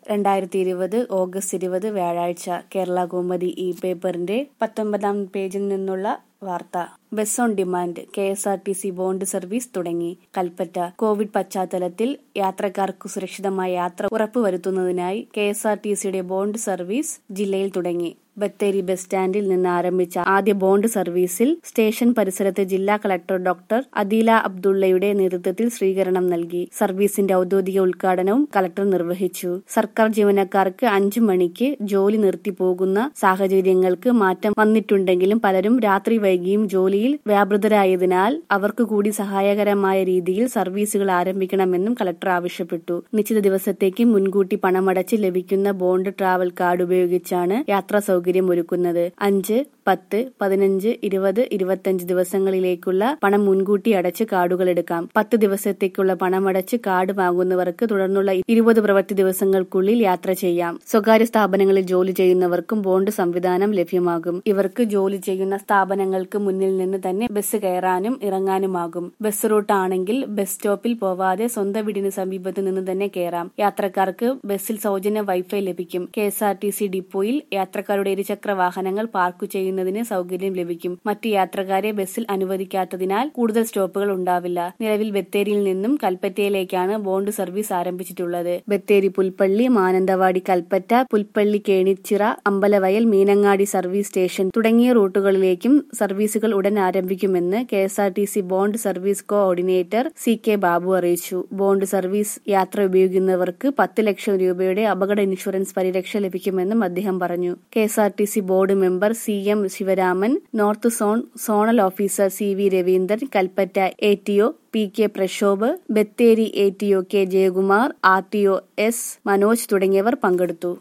രണ്ടായിരത്തി ഇരുപത് ഓഗസ്റ്റ് ഇരുപത് വ്യാഴാഴ്ച കേരള കൗമുദി ഈ പേപ്പറിന്റെ പത്തൊമ്പതാം പേജിൽ നിന്നുള്ള വാർത്ത bus on demand K S R T C bond service തുടങ്ങി കൽപ്പറ്റ കോവിഡ് പശ്ചാത്തലത്തിൽ യാത്രക്കാർക്ക് സുരക്ഷിതമായ യാത്ര ഉറപ്പുവരുത്തുന്നതിനായി കെ എസ് ആർ ടി സിയുടെ ബോണ്ട് സർവീസ് ജില്ലയിൽ തുടങ്ങി ബത്തേരി ബസ് സ്റ്റാൻഡിൽ നിന്ന് ആരംഭിച്ച ആദ്യ ബോണ്ട് സർവീസിൽ സ്റ്റേഷൻ പരിസരത്ത് ജില്ലാ കളക്ടർ ഡോക്ടർ അദീല അബ്ദുള്ളയുടെ നേതൃത്വത്തിൽ സ്വീകരണം നൽകി സർവീസിന്റെ ഔദ്യോഗിക ഉദ്ഘാടനവും കളക്ടർ നിർവഹിച്ചു സർക്കാർ ജീവനക്കാർക്ക് അഞ്ചു മണിക്ക് ജോലി നിർത്തി പോകുന്ന സാഹചര്യങ്ങൾക്ക് മാറ്റം വന്നിട്ടുണ്ടെങ്കിലും പലരും രാത്രി വൈകിയും ജോലിയിൽ വ്യാപൃതരായതിനാൽ അവർക്ക് കൂടി സഹായകരമായ രീതിയിൽ സർവീസുകൾ ആരംഭിക്കണമെന്നും കളക്ടർ ആവശ്യപ്പെട്ടു നിശ്ചിത ദിവസത്തേക്ക് മുൻകൂട്ടി പണമടച്ച് ലഭിക്കുന്ന ബോണ്ട് ട്രാവൽ കാർഡ് ഉപയോഗിച്ചാണ് യാത്രാ സൗകര്യം ഒരുക്കുന്നത് അഞ്ച് പത്ത് പതിനഞ്ച് ഇരുപത് ഇരുപത്തിയഞ്ച് ദിവസങ്ങളിലേക്കുള്ള പണം മുൻകൂട്ടി അടച്ച് കാർഡുകൾ എടുക്കാം പത്ത് ദിവസത്തേക്കുള്ള പണമടച്ച് കാർഡ് വാങ്ങുന്നവർക്ക് തുടർന്നുള്ള ഇരുപത് പ്രവൃത്തി ദിവസങ്ങൾക്കുള്ളിൽ യാത്ര ചെയ്യാം സ്വകാര്യ സ്ഥാപനങ്ങളിൽ ജോലി ചെയ്യുന്നവർക്കും ബോണ്ട് സംവിധാനം ലഭ്യമാകും ഇവർക്ക് ജോലി ചെയ്യുന്ന സ്ഥാപനങ്ങൾക്ക് മുന്നിൽ നിന്ന് തന്നെ ബസ് കയറാനും ഇറങ്ങാനുമാകും ബസ് റൂട്ട് ആണെങ്കിൽ ബസ് സ്റ്റോപ്പിൽ പോവാതെ സ്വന്തം വീടിന് സമീപത്ത് നിന്ന് തന്നെ കയറാം യാത്രക്കാർക്ക് ബസ്സിൽ സൗജന്യ വൈഫൈ ലഭിക്കും K S R T C ഡിപ്പോയിൽ യാത്രക്കാരുടെ ഇരുചക്ര വാഹനങ്ങൾ പാർക്ക് ചെയ്യുന്നതിന് സൗകര്യം ലഭിക്കും മറ്റ് യാത്രക്കാരെ ബസ്സിൽ അനുവദിക്കാത്തതിനാൽ കൂടുതൽ സ്റ്റോപ്പുകൾ ഉണ്ടാവില്ല നിലവിൽ ബത്തേരിയിൽ നിന്നും കൽപ്പറ്റയിലേക്കാണ് ബോണ്ട് സർവീസ് ആരംഭിച്ചിട്ടുള്ളത് ബത്തേരി പുൽപ്പള്ളി മാനന്തവാടി കൽപ്പറ്റ പുൽപ്പള്ളി കേണിച്ചിറ അമ്പലവയൽ മീനങ്ങാടി സർവീസ് സ്റ്റേഷൻ തുടങ്ങിയ റൂട്ടുകളിലേക്കും സർവീസുകൾ ഉടൻ ആരംഭിക്കുമെന്ന് K S R T C bond service coordinator C K Babu അറിയിച്ചു ബോണ്ട് സർവീസ് യാത്ര ഉപയോഗിക്കുന്നവർക്ക് പത്ത് ലക്ഷം രൂപയുടെ അപകട ഇൻഷുറൻസ് പരിരക്ഷ ലഭിക്കുമെന്നും അദ്ദേഹം പറഞ്ഞു K S R T C board member C M Sivaraman north zone zonal officer C V Raveendran Kalpetta A T O P K Prakshobh Bathery A T O K Jayakumar R T O S Manoj തുടങ്ങിയവർ പങ്കെടുത്തു